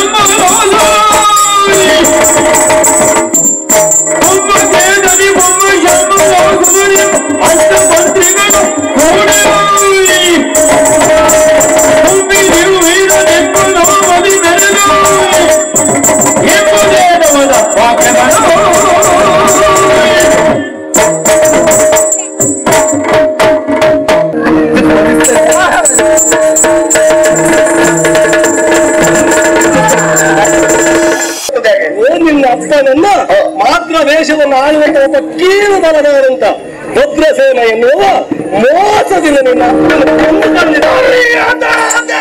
ಏನ್ ನಿನ್ನ ಅಪ್ಪನನ್ನ ಮಾತ್ರ ವೇಷವನ್ನು ಆಳುವಂತ ಒಬ್ಬ ಕೀಳು ಬಲದವರಂತ ಭದ್ರಸೇನ ಎನ್ನುವ ಮೋಸದಿಂದ ನಿನ್ನ ಅಪ್ಪನ ಕೊಂದು ತಂದಿದ್ದಾನೆ. ಅದ, ಅದ.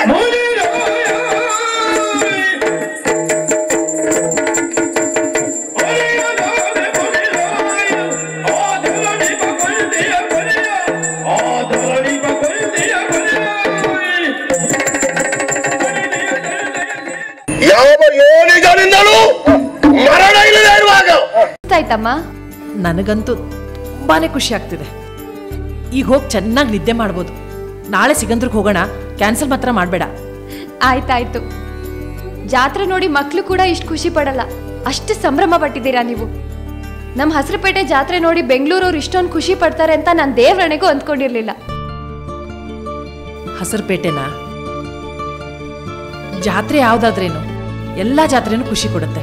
ಯಾವ ಯೋನಿಗಳಿಂದಲೂ ಮರಣ ಇಲ್ಲದೆ ಇರುವಾಗ ಆಯ್ತಮ್ಮ ನನಗಂತೂ ತುಂಬಾನೇ ಖುಷಿ ಆಗ್ತಿದೆ ಈಗ ಹೋಗಿ ಚೆನ್ನಾಗಿ ನಿದ್ದೆ ಮಾಡ್ಬೋದು ನಾಳೆ ಸಿಗಂದ್ರಿಗೆ ಹೋಗೋಣ ಕ್ಯಾನ್ಸಲ್ ಮಾತ್ರ ಮಾಡಬೇಡ ಆಯ್ತಾಯ್ತು ಜಾತ್ರೆ ನೋಡಿ ಮಕ್ಳು ಕೂಡ ಇಷ್ಟು ಖುಷಿ ಪಡಲ್ಲ ಅಷ್ಟು ಸಂಭ್ರಮ ಪಟ್ಟಿದ್ದೀರಾ ನೀವು ನಮ್ಮ ಹಸಿರುಪೇಟೆ ಜಾತ್ರೆ ನೋಡಿ ಬೆಂಗಳೂರವ್ರು ಇಷ್ಟೊಂದು ಖುಷಿ ಪಡ್ತಾರೆ ಅಂತ ನಾನು ದೇವ್ರಣೆಗೂ ಅಂದ್ಕೊಂಡಿರ್ಲಿಲ್ಲ ಹಸರುಪೇಟೆನ ಜಾತ್ರೆ ಯಾವ್ದಾದ್ರೇನು ಎಲ್ಲ ಜಾತ್ರೆನೂ ಖುಷಿ ಕೊಡುತ್ತೆ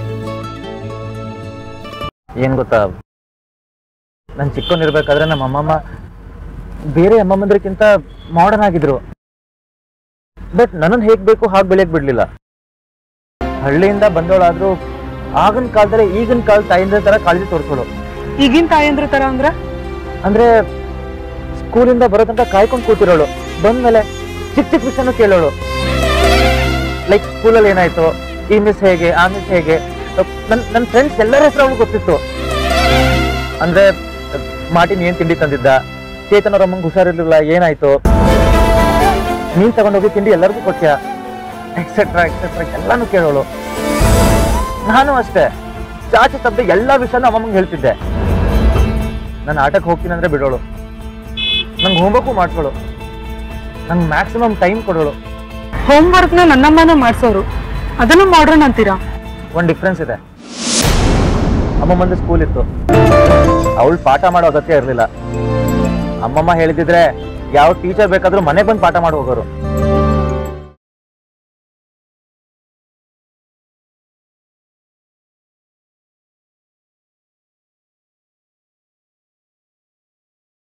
ಏನ್ ಗೊತ್ತಾ ನಾನು ಚಿಕ್ಕವನಿರ್ಬೇಕಾದ್ರೆ ನಮ್ಮ ಅಮ್ಮಮ್ಮ ಬೇರೆ ಅಮ್ಮಮ್ಮಂದ್ರಕ್ಕಿಂತ ಮಾಡರ್ನ್ ಆಗಿದ್ರು ಬಟ್ ನನ್ನನ್ನು ಹೇಗ್ ಬೇಕು ಹಾಗೆ ಬೆಳೆಯಕ್ ಬಿಡ್ಲಿಲ್ಲ ಹಳ್ಳಿಯಿಂದ ಬಂದವಳಾದ್ರೂ ಆಗಿನ ಕಾಲದಲ್ಲಿ ಈಗಿನ ಕಾಲ ತಾಯಿಂದ ತರ ಕಾಳಜಿ ತೋರಿಸೋಳು ಈಗಿನ ತಾಯಂದ್ರ ತರ ಅಂದ್ರ ಅಂದ್ರೆ ಸ್ಕೂಲಿಂದ ಬರೋ ತನಕ ಕಾಯ್ಕೊಂಡು ಕೂತಿರೋಳು ಬಂದ್ಮೇಲೆ ಚಿಕ್ಕ ಚಿಕ್ಕ ವಿಷಯನೂ ಕೇಳೋಳು ಲೈಕ್ ಸ್ಕೂಲಲ್ಲಿ ಏನಾಯ್ತು ಈ ಮಿಸ್ ಹೇಗೆ ಆ ಮಿಸ್ ಹೇಗೆ ನನ್ ನನ್ನ ಫ್ರೆಂಡ್ಸ್ ಎಲ್ಲರ ಹೆಸರು ಅವ್ಳಿಗೆ ಗೊತ್ತಿತ್ತು ಅಂದ್ರೆ ಮಾರ್ಟಿನ್ ಏನ್ ತಿಂಡಿ ತಂದಿದ್ದ ಚೇತನ್ ಅವ್ರ ಅಮ್ಮಂಗೆ ಹುಷಾರಿರ್ಲಿಲ್ಲ ಏನಾಯ್ತು ನೀನ್ ತಗೊಂಡೋಗಿ ತಿಂಡಿ ಎಲ್ಲರಿಗೂ ಕೊಟ್ಟ್ಯಾ ಎಕ್ಸೆಟ್ರಾ ಎಕ್ಸೆಟ್ರಾ ಎಲ್ಲಾನು ಕೇಳೋಳು ನಾನು ಅಷ್ಟೇ ಚಾಚಿ ತಪ್ಪದೆ ಎಲ್ಲಾ ವಿಷಯನೂ ಅಮ್ಮಂಗೆ ಹೇಳ್ತಿದ್ದೆ ನಾನು ಆಟಕ್ಕೆ ಹೋಗ್ತೀನಿ ಅಂದ್ರೆ ಬಿಡೋಳು ನಂಗೆ ಹೋಮ್ವರ್ಕು ಮಾಡ್ಸೋಳು ನಂಗೆ ಮ್ಯಾಕ್ಸಿಮಮ್ ಟೈಮ್ ಕೊಡೋಳು ಹೋಮ್ ವರ್ಕ್ ನ ನನ್ನಮ್ಮನ ಮಾಡ್ಸೋರು ಅದನ್ನು ಮಾಡ್ರನ್ ಅಂತೀರಾ ಒಂದು ಡಿಫ್ರೆನ್ಸ್ ಇದೆ ಅಮ್ಮಮ್ಮಂದು ಸ್ಕೂಲ್ ಇತ್ತು ಅವಳು ಪಾಠ ಮಾಡೋ ಅಗತ್ಯ ಇರಲಿಲ್ಲ ಅಮ್ಮಮ್ಮ ಹೇಳಿದಿದ್ರೆ ಯಾವ ಟೀಚರ್ ಬೇಕಾದ್ರೂ ಮನೆಗೆ ಬಂದು ಪಾಠ ಮಾಡಿ ಹೋಗೋರು